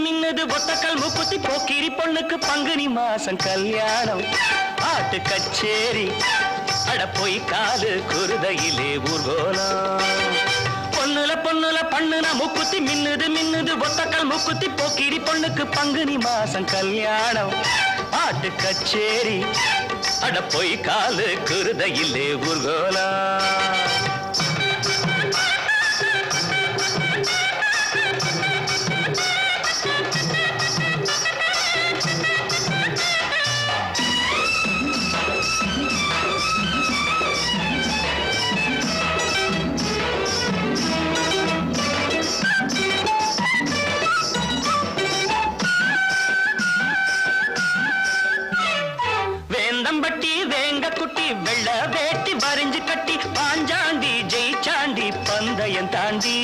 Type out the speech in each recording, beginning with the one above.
மின்னுது ஒத்தக்கல் முக்குத்தி போக்கிரி பொண்ணுக்கு பங்குனி மாசம் கல்யாணம் பாட்டு கச்சேரி அட போய் காலு குருதையிலே ஊர்கோலம் பொண்ணுல பொண்ணுல பண்ணுன முக்குத்தி மின்னுது மின்னுது ஒத்தக்கல் முக்குத்தி போக்கிரி பொண்ணுக்கு பங்குனி மாசம் கல்யாணம் பாட்டு கச்சேரி அட போய் காலு குருதையிலே ஊர்கோலம் வேந்தம்பட்டி வேங்க குட்டி வெள்ள வேட்டி வரிஞ்சு கட்டி பாஞ்சாண்டி ஜெயிச்சாண்டி பந்தயம் தாண்டி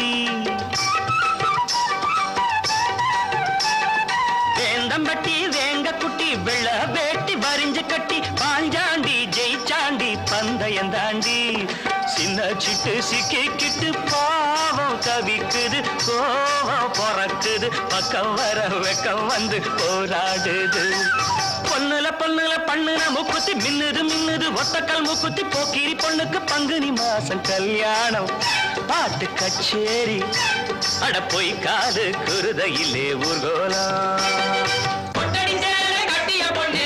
வேந்தம்பட்டி வேங்க குட்டி வெள்ள வேட்டி வரிஞ்சு கட்டி பாஞ்சாண்டி ஜெயிச்சாண்டி பந்தயம் தாண்டி சின்ன சிட்டு சிக்கிக்கிட்டு பாவம் தவிக்குது கோவம் பிறக்குது பக்கம் வர வெக்கம் வந்து போராடுது பொண்ணுல பொண்ணுல பண்ணுன முக்குத்தி மின்னுது மின்னுது ஒத்தக்கல் முக்குத்தி போக்கிரி பொண்ணுக்கு பங்குனி மாசம் கல்யாணம் பாட்டு கச்சேரி அட போய் காது குருதையிலே ஊர்கோலம் கொட்டடி சேலை கட்டிய பொண்ணு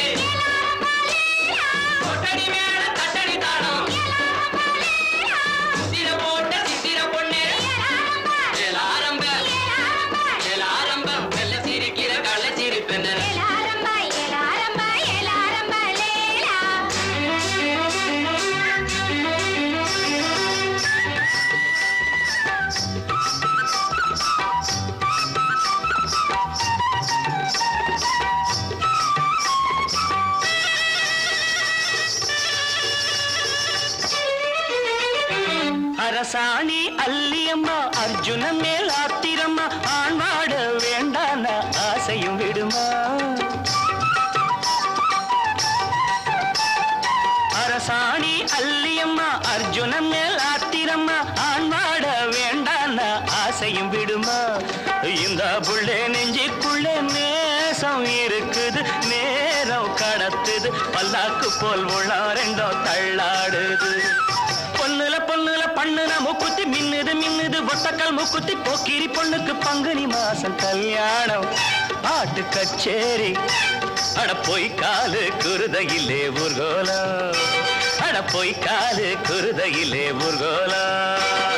கொட்டடி மேல தட்டடி தாளம் சித்திர போட்ட சித்திர பொண்ணு ஏலாரம்ப ஏலாரம்ப வெள்ள சிரிக்கிற கள்ள சிரிப்பெண்ண ஏலாரம்பா ஏலாரம்பா ஏலாரம்பா லேலா அரசாணி அல்லியம்மா அர்ஜுன மேல் ஆத்திரம்மா ஆண்வாட வேண்டான ஆசையும் விடுமா அரசாணி அல்லியம்மா அர்ஜுன மேல் ஆத்திரம்மா ஆண்வாட வேண்டான ஆசையும் விடுமா இந்த புள்ளே நெஞ்சிக்குள்ளே நேசம் இருக்குது நேரம் கடத்துது பல்லாக்கு போல் உள்ள ரெண்டோ தள்ளாடுது பொண்ணுல பொண்ணுல பண்ணுன முக்குத்தி மின்னுது மின்னுது ஒத்தக்கல் முக்குத்தி போக்கிரி பொண்ணுக்கு பங்குனி மாசம் கல்யாணம் பாட்டு கச்சேரி அட போய் காலு குருதையிலே ஊர்கோலம் அட போய் காலு குருதையிலே ஊர்கோலம்